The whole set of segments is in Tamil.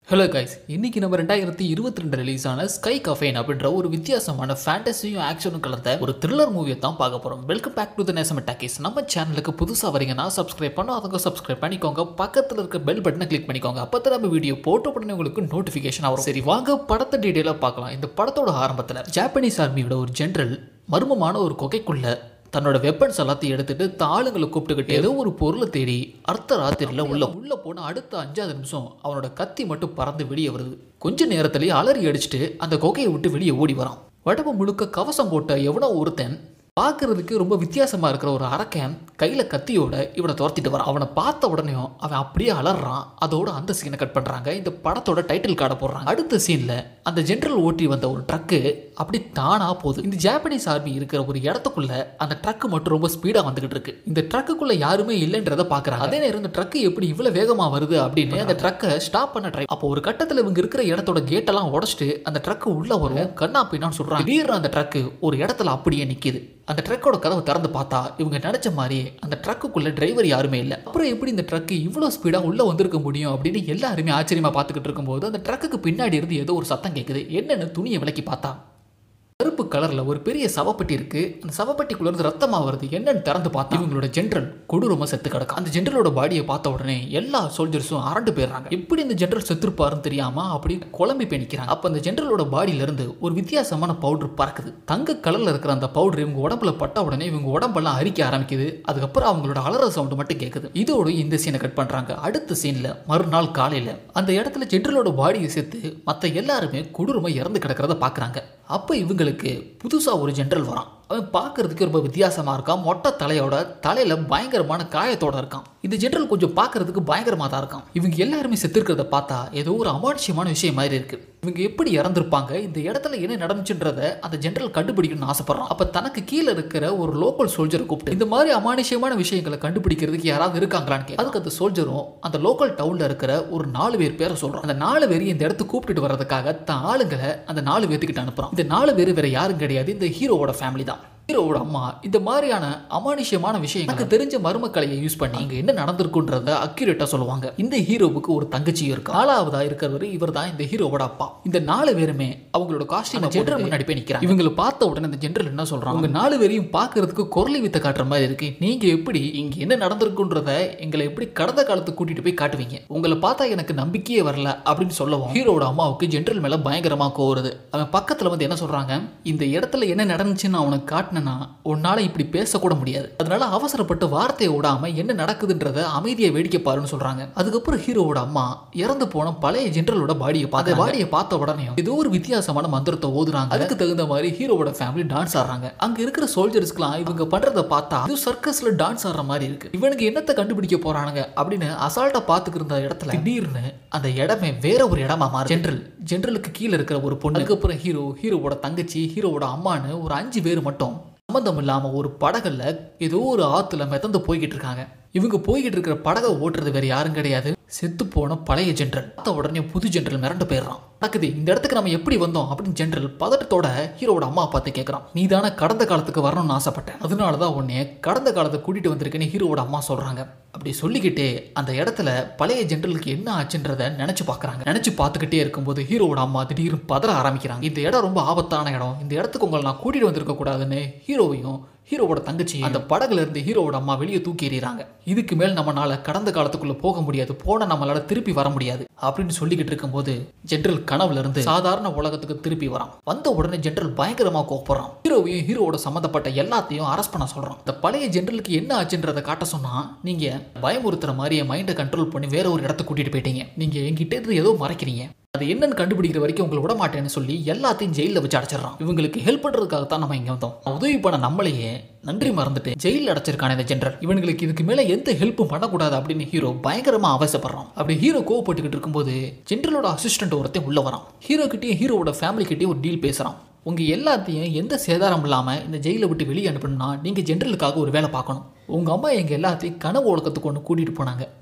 ஹலோ கைஸ் இன்னைக்கு நம்ம ரெண்டாயிரத்தி இருபத்தி ரெண்டு ரிலீஸ் ஆன ஸ்கை கஃபேன் அப்படின்ற ஒரு வித்தியாசமான ஃபேண்டசியும் ஆக்ஷனும் கலந்த ஒரு த்ரில்லர் மூவியை தான் பார்க்க போகிறோம் வெல்கம் பேக் டு த நேசம் டாக்கிஸ் நம்ம சேனலுக்கு புதுசாக வரீங்கன்னா சப்ஸ்கிரைப் பண்ணாதவங்க சப்ஸ்கிரைப் பண்ணிக்கோங்க பக்கத்தில் இருக்க பெல் பட்டனை கிளிக் பண்ணிக்கோங்க அப்போ தான் நம்ம வீடியோ போட்ட உடனே உங்களுக்கு நோட்டிஃபிகேஷன் வரும் சரி வாங்க படத்தை டீட்டெயிலாக பார்க்கலாம் இந்த படத்தோட ஆரம்பத்தில் ஜாப்பனீஸ் ஆர்மியோட ஒரு ஜென்ரல் மர்மமான ஒரு கொகைக்குள்ள தன்னோட வெப்பன்ஸ் எல்லாத்தையும் எடுத்துட்டு தாளுங்களை கூப்பிட்டுக்கிட்டு ஏதோ ஒரு பொருளை தேடி அர்த்த ராத்திரியில் உள்ள உள்ள போன அடுத்த அஞ்சாவது நிமிஷம் அவனோட கத்தி மட்டும் பறந்து வெளியே வருது கொஞ்ச நேரத்திலேயே அலறி அடிச்சுட்டு அந்த கொகையை விட்டு வெளியே ஓடி வரான் உடம்பு முழுக்க கவசம் போட்ட எவனோ ஒருத்தன் பார்க்கறதுக்கு ரொம்ப வித்தியாசமா இருக்கிற ஒரு அரக்கன் கையில கத்தியோட இவனை துரத்திட்டு வரான் அவனை பார்த்த உடனே அவன் அப்படியே அலறான் அதோட அந்த சீனை கட் பண்றாங்க இந்த படத்தோட டைட்டில் கார்டை போடுறாங்க அடுத்த சீன்ல அந்த ஜென்ரல் ஓட்டி வந்த ஒரு ட்ரக்கு அப்படி தானா போகுது இந்த ஜாப்பனீஸ் ஆர்மி இருக்கிற ஒரு இடத்துக்குள்ள அந்த ட்ரக் மட்டும் ரொம்ப ஸ்பீடா வந்துகிட்டு இருக்கு இந்த ட்ரக்குக்குள்ள யாருமே இல்லைன்றத பாக்குறாங்க அதே நேரம் இந்த ட்ரக் எப்படி இவ்வளவு வேகமா வருது அப்படின்னு அந்த ட்ரக்கை ஸ்டாப் பண்ண ட்ரை அப்போ ஒரு கட்டத்துல இவங்க இருக்கிற இடத்தோட கேட்டெல்லாம் உடைச்சிட்டு அந்த ட்ரக் உள்ள வரும் கண்ணா பின்னான்னு சொல்றாங்க திடீர்னு அந்த ட்ரக் ஒரு இடத்துல அப்படியே நிக்குது அந்த ட்ரக்கோட கதவை திறந்து பார்த்தா இவங்க நினைச்ச மாதிரியே அந்த ட்ரக்குக்குள்ள டிரைவர் யாருமே இல்லை அப்புறம் எப்படி இந்த ட்ரக் இவ்வளோ ஸ்பீடாக உள்ள வந்திருக்க முடியும் அப்படின்னு எல்லாருமே ஆச்சரியமா பார்த்துக்கிட்டு இருக்கும்போது அந்த ட்ரக்குக்கு பின்னாடி இருந்து ஏதோ ஒரு சத்தம் கேட்குது என்னன்னு துணியை விலக்கி பார்த்தா கருப்பு கலர்ல ஒரு பெரிய சவப்பெட்டி இருக்கு அந்த சவப்பெட்டிக்குள்ள இருந்து ரத்தமா வருது என்னன்னு திறந்து பார்த்தா இவங்களோட ஜென்ரல் கொடூரமா செத்து கிடக்கும் அந்த ஜென்ரலோட பாடியை பார்த்த உடனே எல்லா சோல்ஜர்ஸும் அரண்டு போயிடுறாங்க எப்படி இந்த ஜென்ரல் செத்துருப்பாருன்னு தெரியாம அப்படி குழம்பி போய் நிக்கிறாங்க அப்ப அந்த ஜென்ரலோட பாடியில இருந்து ஒரு வித்தியாசமான பவுடர் பறக்குது தங்க கலர்ல இருக்கிற அந்த பவுடர் இவங்க உடம்புல பட்ட உடனே இவங்க உடம்பெல்லாம் அரிக்க ஆரம்பிக்குது அதுக்கப்புறம் அவங்களோட அலற சவுண்ட் மட்டும் கேட்குது இதோட இந்த சீனை கட் பண்றாங்க அடுத்த சீன்ல மறுநாள் காலையில அந்த இடத்துல ஜென்ரலோட பாடியை சேர்த்து மற்ற எல்லாருமே கொடூரமா இறந்து கிடக்கிறத பாக்குறாங்க அப்போ இவங்களுக்கு புதுசா ஒரு ஜென்ரல் வரான் அவன் பார்க்கறதுக்கு ரொம்ப வித்தியாசமா இருக்கான் மொட்டை தலையோட தலையில பயங்கரமான காயத்தோட இருக்கான் இந்த ஜென்ரல் கொஞ்சம் பார்க்கறதுக்கு பயங்கரமா தான் இருக்கான் இவங்க எல்லாருமே செத்துருக்கிறத பார்த்தா ஏதோ ஒரு அமானுஷ்யமான விஷயம் மாதிரி இருக்கு இவங்க எப்படி இறந்திருப்பாங்க இந்த இடத்துல என்ன நடந்துச்சுன்றத அந்த ஜென்ரல் கண்டுபிடிக்கணும்னு ஆசைப்படுறான் அப்ப தனக்கு கீழே இருக்கிற ஒரு லோக்கல் சோல்ஜரை கூப்பிட்டு இந்த மாதிரி அமானுஷ்யமான விஷயங்களை கண்டுபிடிக்கிறதுக்கு யாராவது இருக்காங்களான்னு கேட்க அதுக்கு அந்த சோல்ஜரும் அந்த லோக்கல் டவுன்ல இருக்கிற ஒரு நாலு பேர் பேரை சொல்றான் அந்த நாலு பேரையும் இந்த இடத்துக்கு கூப்பிட்டுட்டு வர்றதுக்காக தான் ஆளுங்களை அந்த நாலு பேர்த்துக்கிட்ட அனுப்புறான் இந்த நாலு பேர் வேற யாரும் கிடையாது இந்த ஹீரோவோட ஃபேமிலி தான் ஹீரோவோட அம்மா இந்த மாதிரியான அமானுஷ்யமான விஷயம் எனக்கு தெரிஞ்ச மர்மக்கலையை யூஸ் பண்ணி இங்க என்ன நடந்திருக்குன்றத அக்யூரேட்டா சொல்லுவாங்க இந்த ஹீரோவுக்கு ஒரு தங்கச்சியும் இருக்கு நாலாவதா இருக்கிறவர் இவர் தான் இந்த ஹீரோவோட அப்பா இந்த நாலு பேருமே அவங்களோட காஸ்டியூம் ஜென்ரல் முன்னாடி போய் நிக்கிறாங்க இவங்களை பார்த்த உடனே இந்த ஜென்ரல் என்ன சொல்றாங்க உங்க நாலு பேரையும் பார்க்கறதுக்கு குரலி வித்த காட்டுற மாதிரி இருக்கு நீங்க எப்படி இங்க என்ன நடந்திருக்குன்றத எங்களை எப்படி கடந்த காலத்துக்கு கூட்டிட்டு போய் காட்டுவீங்க உங்களை பார்த்தா எனக்கு நம்பிக்கையே வரல அப்படின்னு சொல்லவும் ஹீரோவோட அம்மாவுக்கு ஜென்ரல் மேல பயங்கரமா கோருது அவன் பக்கத்துல வந்து என்ன சொல்றாங்க இந்த இடத்துல என்ன நடந்துச்சுன்னு அவனுக்கு காட்டினா உன்னால இப்படி பேசக்கூட முடியாது அதனால அவசரப்பட்டு வார்த்தையை விடாம என்ன நடக்குதுன்றத அமைதியை வேடிக்கை பாருன்னு சொல்றாங்க அதுக்கப்புறம் ஹீரோவோட அம்மா இறந்து போன பழைய ஜென்ரலோட பாடியை பார்த்த பாடியை பார்த்த உடனே ஏதோ ஒரு வித்தியாசமான மந்திரத்தை ஓதுறாங்க அதுக்கு தகுந்த மாதிரி ஹீரோவோட ஃபேமிலி டான்ஸ் ஆடுறாங்க அங்க இருக்கிற சோல்ஜர்ஸ்க்குலாம் இவங்க பண்றத பார்த்தா இது சர்க்கஸ்ல டான்ஸ் ஆடுற மாதிரி இருக்கு இவனுக்கு என்னத்தை கண்டுபிடிக்க போறானுங்க அப்படின்னு அசால்ட்டா பாத்துக்கிற இருந்த இடத்துல திடீர்னு அந்த இடமே வேற ஒரு இடமா மாறு ஜென்ரல் ஜென்ரலுக்கு கீழே இருக்கிற ஒரு பொண்ணு அதுக்கப்புறம் ஹீரோ ஹீரோவோட தங்கச்சி ஹீரோவோட அம்மான்னு ஒரு அஞ்சு பேர் மட்டும் சம்மந்தம் இல்லாம ஒரு படகுல ஏதோ ஒரு ஆத்துல மிதந்து போய்கிட்டு இருக்காங்க இவங்க போய்கிட்டு இருக்கிற படகை ஓட்டுறது வேற யாரும் கிடையாது செத்து போன பழைய ஜென்ரல் பார்த்த உடனே புது ஜென்ரல் மிரண்டு போயிடுறான் நடக்குது இந்த இடத்துக்கு நம்ம எப்படி வந்தோம் அப்படின்னு ஜென்ரல் பதட்டத்தோட ஹீரோவோட அம்மா பார்த்து கேட்குறான் நீ தானே கடந்த காலத்துக்கு வரணும்னு ஆசைப்பட்டேன் அதனால தான் உன்னை கடந்த காலத்தை கூட்டிட்டு வந்திருக்கேன்னு ஹீரோவோட அம்மா சொல்றாங்க அப்படி சொல்லிக்கிட்டே அந்த இடத்துல பழைய ஜென்ரலுக்கு என்ன ஆச்சுன்றத நினைச்சு பார்க்கறாங்க நினைச்சு பார்த்துக்கிட்டே இருக்கும்போது ஹீரோவோட அம்மா திடீர்னு பதற ஆரம்பிக்கிறாங்க இந்த இடம் ரொம்ப ஆபத்தான இடம் இந்த இடத்துக்கு உங்களை நான் கூட்டிட்டு வந்திருக்க கூடாதுன்னு ஹீரோவையும் ஹீரோவோட தங்கச்சி அந்த படகுல இருந்து ஹீரோவோட அம்மா வெளியே தூக்கி எறிகிறாங்க இதுக்கு மேல் நம்மளால கடந்த காலத்துக்குள்ள போக முடியாது போன நம்மளால திருப்பி வர முடியாது அப்படின்னு சொல்லிக்கிட்டு இருக்கும்போது ஜென்ரல் கனவுல இருந்து சாதாரண உலகத்துக்கு திருப்பி வரான் வந்த உடனே ஜென்ரல் பயங்கரமா கோப்படுறான் ஹீரோவையும் ஹீரோவோட சம்மந்தப்பட்ட எல்லாத்தையும் அரெஸ்ட் பண்ண சொல்றான் இந்த பழைய ஜென்ரலுக்கு என்ன ஆச்சுன்றதை காட்ட சொன்னா நீங்க பயமுறுத்துற மாதிரி என் மைண்டை கண்ட்ரோல் பண்ணி வேற ஒரு இடத்துக்கு கூட்டிட்டு போயிட்டீங்க நீங்க என்கிட்ட இருந்து ஏதோ மறைக்கிறீங்க அது என்னன்னு கண்டுபிடிக்கிற வரைக்கும் உங்களை விட மாட்டேன்னு சொல்லி எல்லாத்தையும் ஜெயிலில் வச்சு அடைச்சிடறான் இவங்களுக்கு ஹெல்ப் பண்றதுக்காக தான் நம்ம இங்க வந்தோம் உதவி பண்ண நம்மளையே நன்றி மறந்துட்டு ஜெயிலில் அடைச்சிருக்கான இந்த ஜென்ரல் இவங்களுக்கு இதுக்கு மேல எந்த ஹெல்ப்பும் பண்ணக்கூடாது அப்படின்னு ஹீரோ பயங்கரமா அவசப்படுறான் அப்படி ஹீரோ கோவப்பட்டுக்கிட்டு இருக்கும்போது ஜென்ரலோட அசிஸ்டன்ட் ஒருத்தன் உள்ள வரான் ஹீரோ கிட்டயும் ஹீரோவோட ஃபேமிலி கிட்டயும் ஒரு டீல் பேசுறான் உங்க எல்லாத்தையும் எந்த சேதாரம் இல்லாம இந்த ஜெயிலை விட்டு வெளியே அனுப்பணும்னா நீங்க ஜென்ரலுக்காக ஒரு வேலை பார்க்கணும் உங்க அம்மா எங்க எல்லாத்தையும் கனவு உலகத்துக்கு ஒன்று கூட்டிட்டு போனாங்க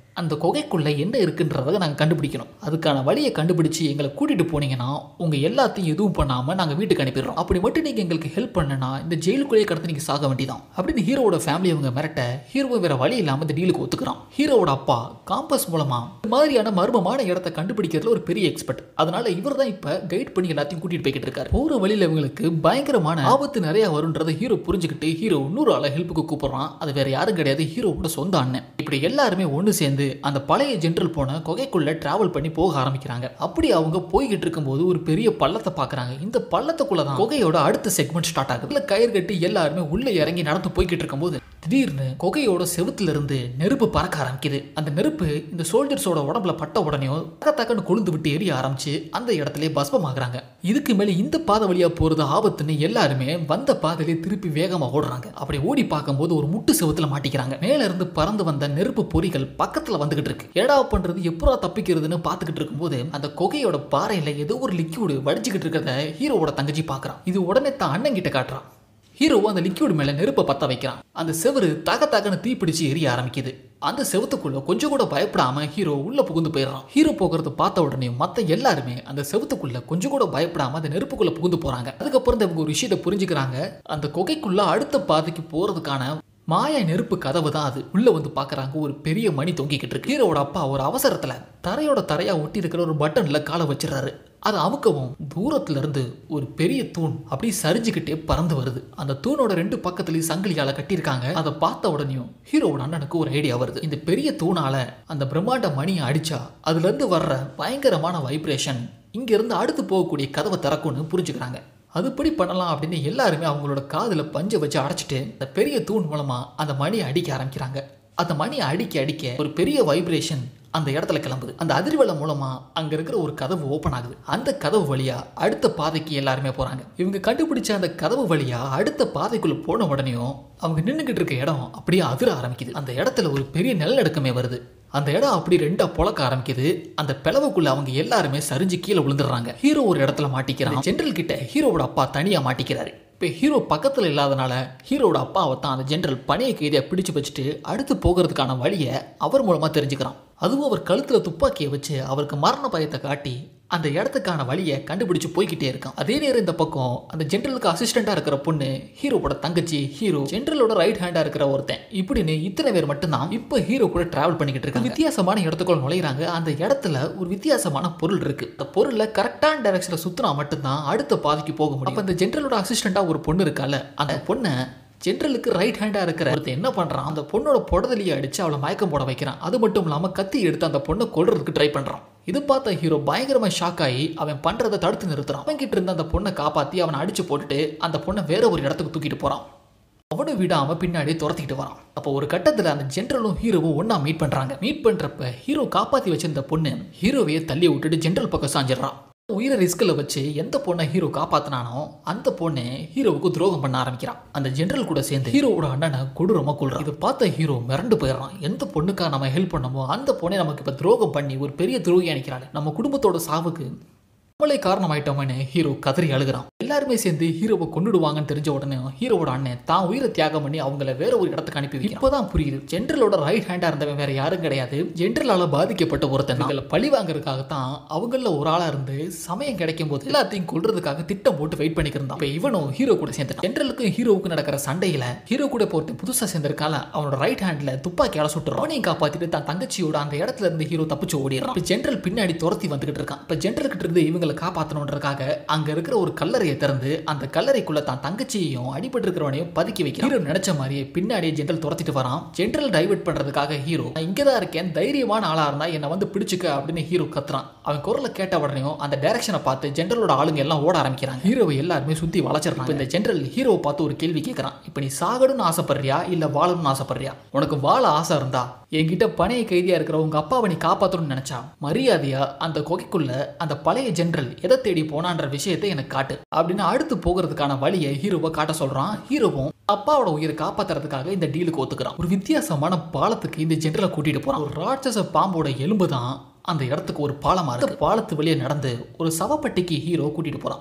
அந்த குகைக்குள்ள என்ன இருக்குன்றதை நாங்கள் கண்டுபிடிக்கணும் அதுக்கான வழியை கண்டுபிடிச்சு எங்களை கூட்டிட்டு போனீங்கன்னா உங்க எல்லாத்தையும் எதுவும் பண்ணாம நாங்கள் வீட்டுக்கு அனுப்பிடுறோம் அப்படி மட்டும் நீங்க எங்களுக்கு ஹெல்ப் பண்ணனா இந்த ஜெயிலுக்குள்ளேயே கடந்து நீங்க சாக வேண்டியதான் அப்படின்னு ஹீரோவோட ஃபேமிலி அவங்க மிரட்ட ஹீரோ வேற வழி இல்லாம இந்த டீலுக்கு ஒத்துக்கிறான் ஹீரோவோட அப்பா காம்பஸ் மூலமா இந்த மாதிரியான மர்மமான இடத்தை கண்டுபிடிக்கிறதுல ஒரு பெரிய எக்ஸ்பர்ட் அதனால இவர் தான் இப்ப கைட் பண்ணி எல்லாத்தையும் கூட்டிட்டு போய்கிட்டு இருக்காரு போற வழியில இவங்களுக்கு பயங்கரமான ஆபத்து நிறைய வரும்ன்றதை ஹீரோ புரிஞ்சுக்கிட்டு ஹீரோ இன்னொரு ஆளை ஹெல்ப்புக்கு கூப்பிடுறான் அது வேற யாரும் கிடையாது ஹீரோவோட சொந்த அண்ணன் இப்படி எல்லாருமே ஒன்று சேர்ந்து அந்த பழைய ஜென்ரல் போன குகைக்குள்ள டிராவல் பண்ணி போக ஆரம்பிக்கிறாங்க அப்படி அவங்க போய்கிட்டு இருக்கும்போது ஒரு பெரிய பள்ளத்தை பார்க்கறாங்க இந்த பள்ளத்துக்குள்ள தான் குகையோட அடுத்த செக்மெண்ட் ஸ்டார்ட் ஆகுது இதுல கயிறு கட்டி எல்லாருமே உள்ள இறங்கி நடந்து போய்கிட்டு இருக்கும்போது திடீர்னு குகையோட செவுத்துல இருந்து நெருப்பு பறக்க ஆரம்பிக்குது அந்த நெருப்பு இந்த சோல்ஜர்ஸோட உடம்புல பட்ட உடனேயும் தக்க தக்கன்னு கொழுந்து விட்டு எரிய ஆரம்பிச்சு அந்த இடத்துல பஸ்பமாகறாங்க இதுக்கு மேல இந்த பாதை வழியா போறது ஆபத்துன்னு எல்லாருமே வந்த பாதையிலே திருப்பி வேகமா ஓடுறாங்க அப்படி ஓடி பார்க்கும்போது ஒரு முட்டு செவுத்துல மாட்டிக்கிறாங்க மேல இருந்து பறந்து வந்த நெருப்பு பொறிகள் பக்கத்துல வந்துகிட்டு இருக்கு ஏடா பண்றது எப்படா தப்பிக்கிறதுன்னு பார்த்துக்கிட்டு இருக்கும்போது அந்த குகையோட பாறையில ஏதோ ஒரு லிக்யூடு வடிச்சுக்கிட்டு இருக்கிறத ஹீரோவோட தங்கச்சி பார்க்கறான் இது உடனே தான் அண்ணன் கிட்ட காட்டுறான் ஹீரோ அந்த லிக்யூட் மேல நெருப்பை பத்த வைக்கிறான் அந்த செவரு தக தகன்னு தீப்பிடிச்சு எரிய ஆரம்பிக்குது அந்த செவத்துக்குள்ள கொஞ்சம் கூட பயப்படாம ஹீரோ உள்ள புகுந்து போயிடுறான் ஹீரோ போகிறத பார்த்த உடனே மத்த எல்லாருமே அந்த செவத்துக்குள்ள கொஞ்சம் கூட பயப்படாம அந்த நெருப்புக்குள்ள புகுந்து போறாங்க அதுக்கப்புறம் இவங்க ஒரு விஷயத்தை புரிஞ்சுக்கிறாங்க அந்த குகைக்குள்ள அடுத்த பாதைக்கு போறதுக்கான மாய நெருப்பு கதவு தான் அது உள்ள வந்து பார்க்கறாங்க ஒரு பெரிய மணி தொங்கிக்கிட்டு இருக்கு ஹீரோவோட அப்பா ஒரு அவசரத்துல தரையோட தரையா ஒட்டி இருக்கிற ஒரு பட்டன்ல காலை வச்சிடறாரு அதை அமுக்கவும் தூரத்துல இருந்து ஒரு பெரிய தூண் அப்படியே சரிஞ்சுக்கிட்டே பறந்து வருது அந்த தூணோட ரெண்டு பக்கத்துலயும் சங்கிலியால கட்டியிருக்காங்க அதை பார்த்த உடனேயும் ஹீரோவோட அண்ணனுக்கு ஒரு ஐடியா வருது இந்த பெரிய தூணால அந்த பிரம்மாண்ட மணியை அடிச்சா அதுல இருந்து வர்ற பயங்கரமான வைப்ரேஷன் இங்க இருந்து அடுத்து போகக்கூடிய கதவை திறக்கும்னு புரிஞ்சுக்கிறாங்க அதுபடி பண்ணலாம் அப்படின்னு எல்லாருமே அவங்களோட காதுல பஞ்சை வச்சு அடைச்சிட்டு அந்த பெரிய தூண் மூலமா அந்த மணியை அடிக்க ஆரம்பிக்கிறாங்க அந்த மணியை அடிக்க அடிக்க ஒரு பெரிய வைப்ரேஷன் அந்த இடத்துல கிளம்புது அந்த அதிர்வலை மூலமா அங்க இருக்கிற ஒரு கதவு ஓப்பன் ஆகுது அந்த கதவு வழியா அடுத்த பாதைக்கு எல்லாருமே போறாங்க இவங்க கண்டுபிடிச்ச அந்த கதவு வழியா அடுத்த பாதைக்குள்ள போன உடனேயும் அவங்க நின்றுகிட்டு இருக்க இடம் அப்படியே அதிர ஆரம்பிக்குது அந்த இடத்துல ஒரு பெரிய நிலநடுக்கமே வருது அந்த இடம் அப்படி ரெண்டா பொழக்க ஆரம்பிக்குது அந்த பிளவுக்குள்ள அவங்க எல்லாருமே சரிஞ்சு கீழே விழுந்துடுறாங்க ஹீரோ ஒரு இடத்துல மாட்டிக்கிறான் ஜென்ரல் கிட்ட ஹீரோவோட அப்பா தனியா மாட்டிக்கிறாரு இப்போ ஹீரோ பக்கத்தில் இல்லாதனால ஹீரோட அப்பாவை தான் அந்த ஜென்ரல் பணைய கைதியை பிடிச்சு வச்சுட்டு அடுத்து போகிறதுக்கான வழியை அவர் மூலமாக தெரிஞ்சுக்கிறான் அதுவும் அவர் கழுத்தில் துப்பாக்கியை வச்சு அவருக்கு மரண பயத்தை காட்டி அந்த இடத்துக்கான வழியை கண்டுபிடிச்சு போய்கிட்டே இருக்கான் அதே நேரம் இந்த பக்கம் அந்த ஜென்ரலுக்கு அசிஸ்டண்டா இருக்கிற பொண்ணு ஹீரோவோட தங்கச்சி ஹீரோ ஜென்ரலோட ரைட் ஹேண்டா இருக்கிற ஒருத்தன் இப்படின்னு இத்தனை பேர் மட்டும்தான் இப்போ ஹீரோ கூட டிராவல் பண்ணிக்கிட்டு இருக்காங்க வித்தியாசமான இடத்துக்குள்ள நுழையிறாங்க அந்த இடத்துல ஒரு வித்தியாசமான பொருள் இருக்கு அந்த பொருளை கரெக்டான டைரக்ஷன்ல சுத்தினா மட்டும்தான் அடுத்த பாதைக்கு போக முடியும் அப்ப அந்த ஜென்ரலோட அசிஸ்டண்டா ஒரு பொண்ணு இருக்கால அந்த பொண்ணை ஜென்ரலுக்கு ரைட் ஹேண்டா இருக்கிற ஒருத்தன் என்ன பண்றான் அந்த பொண்ணோட புடதலியை அடிச்சு அவளை மயக்கம் போட வைக்கிறான் அது மட்டும் இல்லாம கத்தி எடுத்து அந்த பொண்ணை கொல்றதுக்கு ட்ரை பண்றான் இது பார்த்த ஹீரோ பயங்கரமா ஷாக் ஆகி அவன் பண்றதை தடுத்து நிறுத்துறான் அவன் கிட்ட இருந்த அந்த பொண்ணை காப்பாத்தி அவனை அடிச்சு போட்டுட்டு அந்த பொண்ணை வேற ஒரு இடத்துக்கு தூக்கிட்டு போறான் அவனும் விடாம பின்னாடியே துரத்திக்கிட்டு வரான் அப்போ ஒரு கட்டத்துல அந்த ஜென்ரலும் ஹீரோவும் ஒண்ணா மீட் பண்றாங்க மீட் பண்றப்ப ஹீரோ காப்பாத்தி வச்சிருந்த பொண்ணு ஹீரோவையே தள்ளி விட்டுட்டு ஜென்ரல் பக்கம் சாஞ்சிடுறான் உயிரை ரிஸ்கில் வச்சு எந்த பொண்ணை ஹீரோ காப்பாத்தினானோ அந்த பொண்ணு ஹீரோவுக்கு துரோகம் பண்ண ஆரம்பிக்கிறான் அந்த ஜென்ரல் கூட சேர்ந்து ஹீரோவோட அண்ணனை கொடூரமா கொள்றான் இதை பார்த்த ஹீரோ மிரண்டு போயிடுறான் எந்த பொண்ணுக்கா நம்ம ஹெல்ப் பண்ணமோ அந்த பொண்ணை நமக்கு இப்போ துரோகம் பண்ணி ஒரு பெரிய துரோகி அணிக்கிறாள் நம்ம குடும்பத்தோட சாவுக்கு நம்மளே காரணமாயிட்டோமேனு ஹீரோ கதறி அழுகிறான் எல்லாருமே சேர்ந்து ஹீரோவை கொண்டுடுவாங்கன்னு தெரிஞ்ச உடனே ஹீரோவோட அண்ணன் தான் உயிரை தியாகம் பண்ணி அவங்கள வேற ஒரு இடத்துக்கு அனுப்பி வைக்கிறான். இப்போதான் புரியுது ஜென்ரலோட ரைட் ஹேண்டா இருந்தவன் வேற யாரும் கிடையாது ஜென்ரலால பாதிக்கப்பட்ட ஒருத்தன் இதில் பழி வாங்குறதுக்காகத்தான் அவங்கள ஒரு ஆளா இருந்து சமயம் கிடைக்கும் போது எல்லாத்தையும் கொல்றதுக்காக திட்டம் போட்டு வெயிட் பண்ணிக்கிருந்தான் இப்போ இவனும் ஹீரோ கூட சேர்ந்துட்டான் ஜென்ரலுக்கும் ஹீரோவுக்கு நடக்கிற சண்டையில ஹீரோ கூட போட்டு புதுசா சேர்ந்திருக்கால அவனோட ரைட் ஹேண்ட்ல துப்பாக்கியால சுட்டுறான் அவனையும் காப்பாத்திட்டு தான் தங்கச்சியோட அந்த இடத்துல இருந்து ஹீரோ தப்பிச்சு ஓடிடுறான் இப்போ ஜென்ரல் பின்னாடி துரத்தி வந்துகிட்டு இருக்கான் இப்போ ஜென்ரல் கிட்ட இருந்து இவங்களை காப்பாற்றணுன்றதுக்காக அங்க இருக்கிற ஒரு கல்லறையை திறந்து அந்த கல்லறைக்குள்ள தான் தங்கச்சியையும் அடிபட்டு இருக்கிறவனையும் பதுக்கி வைக்கிறான் ஹீரோ நினைச்ச மாதிரியே பின்னாடியே ஜென்ரல் துரத்திட்டு வரான் ஜென்ரல் டைவர்ட் பண்றதுக்காக ஹீரோ நான் இங்கே தான் இருக்கேன் தைரியமான ஆளா இருந்தா என்னை வந்து பிடிச்சுக்க அப்படின்னு ஹீரோ கத்துறான் அவன் குரலை கேட்ட உடனேயும் அந்த டைரக்ஷனை பார்த்து ஜென்ரலோட ஆளுங்க எல்லாம் ஓட ஆரம்பிக்கிறாங்க ஹீரோவை எல்லாருமே சுத்தி வளைச்சிடறாங்க இப்ப இந்த ஜென்ரல் ஹீரோவை பார்த்து ஒரு கேள்வி கேட்கறான் இப்போ நீ சாகணும்னு ஆசைப்படுறியா இல்ல வாழணும்னு ஆசைப்படுறியா உனக்கு வாழ ஆசை இருந்தா என்கிட்ட பணைய கைதியா இருக்கிற உங்க அப்பாவை நீ காப்பாற்றணும்னு நினைச்சா மரியாதையா அந்த குகைக்குள்ள அந்த பழைய ஜென்ரல் எதை தேடி போனான்ற விஷயத்தை எனக்கு காட்டு அப்படின்னு அடுத்து போகிறதுக்கான வழியை ஹீரோவை காட்ட சொல்றான் ஹீரோவும் அப்பாவோட உயிரை காப்பாத்துறதுக்காக இந்த டீலுக்கு ஒத்துக்கிறான் ஒரு வித்தியாசமான பாலத்துக்கு இந்த ஜென்ரலை கூட்டிட்டு போறான் ஒரு ராட்சச பாம்போட எலும்பு தான் அந்த இடத்துக்கு ஒரு பாலமா இருக்கு பாலத்து வெளியே நடந்து ஒரு சவப்பட்டிக்கு ஹீரோ கூட்டிட்டு போறான்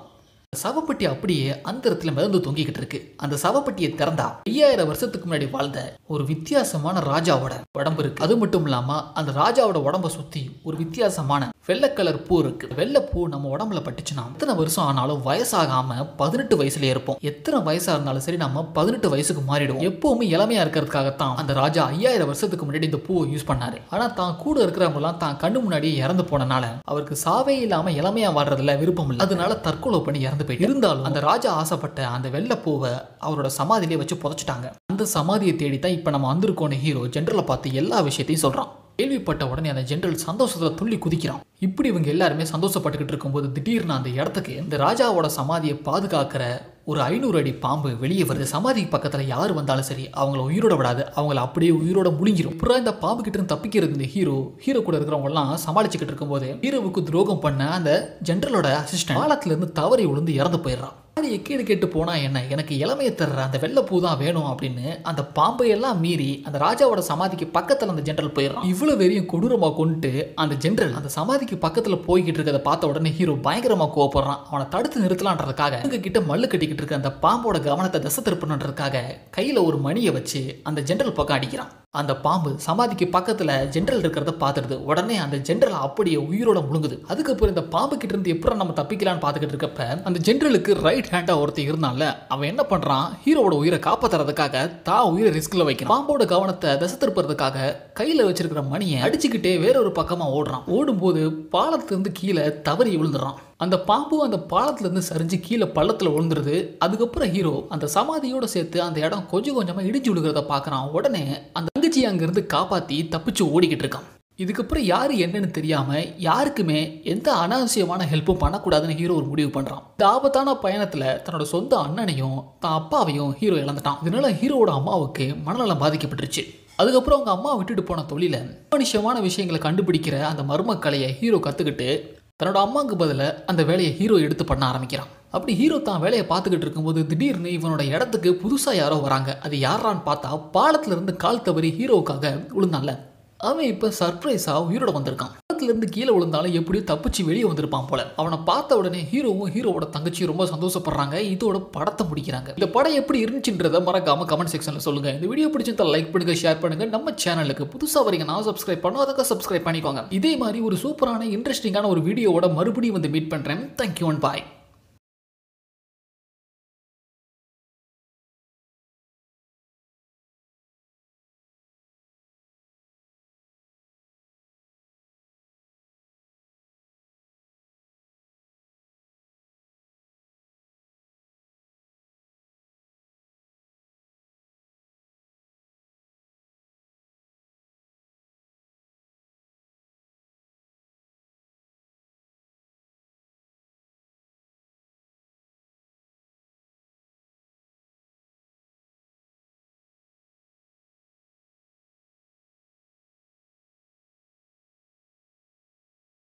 சவப்பெட்டி அப்படியே அந்த இடத்துல மிதந்து தொங்கிக்கிட்டு இருக்கு அந்த சவப்பெட்டியை திறந்தா ஐயாயிரம் வருஷத்துக்கு முன்னாடி வாழ்ந்த ஒரு வித்தியாசமான ராஜாவோட உடம்பு இருக்கு அது மட்டும் இல்லாம அந்த ராஜாவோட உடம்ப சுத்தி ஒரு வித்தியாசமான வெள்ளை கலர் பூ இருக்கு வெள்ளை பூ நம்ம உடம்புல பட்டுச்சுன்னா எத்தனை வருஷம் ஆனாலும் வயசாகாம பதினெட்டு வயசுல இருப்போம் எத்தனை வயசா இருந்தாலும் சரி நம்ம பதினெட்டு வயசுக்கு மாறிடுவோம் எப்பவுமே இளமையா இருக்கிறதுக்காகத்தான் அந்த ராஜா ஐயாயிரம் வருஷத்துக்கு முன்னாடி இந்த பூவை யூஸ் பண்ணாரு ஆனா தான் கூட இருக்கிறவங்க எல்லாம் தான் கண்ணு முன்னாடி இறந்து போனனால அவருக்கு சாவே இல்லாம இளமையா வாழ்றதுல விருப்பம் இல்லை அதனால தற்கொலை பண்ணி இறந்து போயிட்டு இருந்தாலும் அந்த ராஜா ஆசைப்பட்ட அந்த வெள்ளை பூவை அவரோட சமாதியிலே வச்சு புதைச்சிட்டாங்க அந்த சமாதியை தேடி தான் இப்ப நம்ம வந்திருக்கோன்னு ஹீரோ ஜென்ரலை பார்த்து எல்லா விஷயத்தையும் சொல்றான் கேள்விப்பட்ட உடனே அந்த ஜெனரல் சந்தோஷத்துல துள்ளி குதிக்கிறான் இப்படி இவங்க எல்லாருமே சந்தோஷப்பட்டுக்கிட்டு இருக்கும்போது திடீர்னு அந்த இடத்துக்கு இந்த ராஜாவோட சமாதியை பாதுகாக்கிற ஒரு ஐநூறு அடி பாம்பு வெளியே வருது சமாதி பக்கத்துல யார் வந்தாலும் சரி அவங்கள உயிரோட விடாது அவங்கள அப்படியே உயிரோட முழுங்கிரும் அப்புறம் இந்த பாம்பு கிட்ட இருந்து தப்பிக்கிறது இந்த ஹீரோ ஹீரோ கூட இருக்கிறவங்க எல்லாம் சமாளிச்சுக்கிட்டு இருக்கும்போது ஹீரோவுக்கு துரோகம் பண்ண அந்த ஜெனரலோட அசிஸ்டன்ட் பாலத்துல இருந்து தவறி விழுந்து இறந்து போயிடுறான் அது எக்கேடு கேட்டு போனா என்ன எனக்கு இளமையை தர்ற அந்த வெள்ளைப்பூ தான் வேணும் அப்படின்னு அந்த பாம்பை எல்லாம் மீறி அந்த ராஜாவோட சமாதிக்கு பக்கத்துல அந்த ஜெனரல் போயிடறான் இவ்வளவு வெறியும் கொடூரமா கொண்டு அந்த ஜெனரல் அந்த சமாதிக்கு பக்கத்துல போய்கிட்டு இருக்கிறத பார்த்த உடனே ஹீரோ பயங்கரமா கோவப்படுறான் அவனை தடுத்து நிறுத்தலான்றதுக்காக இவங்க கிட்ட மல்லு கட்டிக்கிட்டு இருக்க அந்த பாம்போட கவனத்தை திசை திருப்பணுன்றதுக்காக கையில ஒரு மணியை வச்சு அந்த ஜெனரல் பக்கம் அடிக்கிறான் அந்த பாம்பு சமாதிக்கு பக்கத்துல ஜெனரல் இருக்கிறத பார்த்துடுது உடனே அந்த ஜெனரல் அப்படியே உயிரோட முழுங்குது அதுக்கப்புறம் இந்த பாம்பு கிட்ட இருந்து எப்படி நம்ம தப்பிக்கலாம்னு பார்த்துக்கிட்டு இருக்கப்ப அந்த ஜெனரலுக்கு ரைட் ஹேண்டா ஒருத்தர் இருந்தான்ல அவன் என்ன பண்றான் ஹீரோவோட உயிரை காப்பாத்துறதுக்காக தான் உயிரை ரிஸ்க்ல வைக்கிறான் பாம்போட கவனத்தை திசை திருப்புறதுக்காக கையில வச்சிருக்கிற மணியை அடிச்சுக்கிட்டே வேற ஒரு பக்கமா ஓடுறான் ஓடும்போது பாலத்துல இருந்து கீழே தவறி விழுந்துறான் அந்த பாம்பு அந்த பாலத்துல இருந்து சரிஞ்சு கீழே பள்ளத்துல விழுந்துருது அதுக்கப்புறம் ஹீரோ அந்த சமாதியோட சேர்த்து அந்த இடம் கொஞ்சம் கொஞ்சமா இடிஞ்சு விழுகிறத பார்க்கறான் உடனே அந்த தங்கச்சி அங்கிருந்து காப்பாத்தி தப்பிச்சு ஓடிக்கிட்டு இருக்கான் இதுக்கப்புறம் யாரு என்னன்னு தெரியாம யாருக்குமே எந்த அனாவசியமான ஹெல்ப்பும் பண்ணக்கூடாதுன்னு ஹீரோ ஒரு முடிவு பண்றான் இந்த ஆபத்தான பயணத்துல தன்னோட சொந்த அண்ணனையும் தான் அப்பாவையும் ஹீரோ இழந்துட்டான் இதனால ஹீரோவோட அம்மாவுக்கு மனநலம் பாதிக்கப்பட்டுருச்சு அதுக்கப்புறம் அவங்க அம்மா விட்டுட்டு போன தொழில மனுஷமான விஷயங்களை கண்டுபிடிக்கிற அந்த மர்ம கலையை ஹீரோ கத்துக்கிட்டு தன்னோட அம்மாவுக்கு பதிலாக அந்த வேலையை ஹீரோ எடுத்து பண்ண ஆரம்பிக்கிறான் அப்படி ஹீரோ தான் வேலையை பார்த்துக்கிட்டு இருக்கும்போது திடீர்னு இவனோட இடத்துக்கு புதுசாக யாரோ வராங்க அது யாரான்னு பார்த்தா பாலத்துல இருந்து கால் தவறி ஹீரோவுக்காக விழுந்தான்ல அவன் இப்போ சர்ப்ரைஸாக உயிரோட வந்திருக்கான் பாலத்துல இருந்து கீழே விழுந்தாலும் எப்படியும் தப்பிச்சு வெளியே வந்திருப்பான் போல அவனை பார்த்த உடனே ஹீரோவும் ஹீரோவோட தங்கச்சியும் ரொம்ப சந்தோஷப்படுறாங்க இதோட படத்தை முடிக்கிறாங்க இந்த படம் எப்படி இருந்துச்சுன்றத மறக்காம கமெண்ட் செக்ஷனில் சொல்லுங்க இந்த வீடியோ பிடிச்சிருந்தா லைக் பண்ணுங்க ஷேர் பண்ணுங்க நம்ம சேனலுக்கு புதுசாக வரீங்க நான் சப்ஸ்கிரைப் பண்ணோம் அதுக்கு சப்ஸ்கிரைப் பண்ணிக்கோங்க இதே மாதிரி ஒரு சூப்பரான இன்ட்ரெஸ்டிங்கான ஒரு வீடியோவோட மறுபடியும் வந்து மீட் பண்ணுறேன் தேங்க்யூ அண்ட் பாய்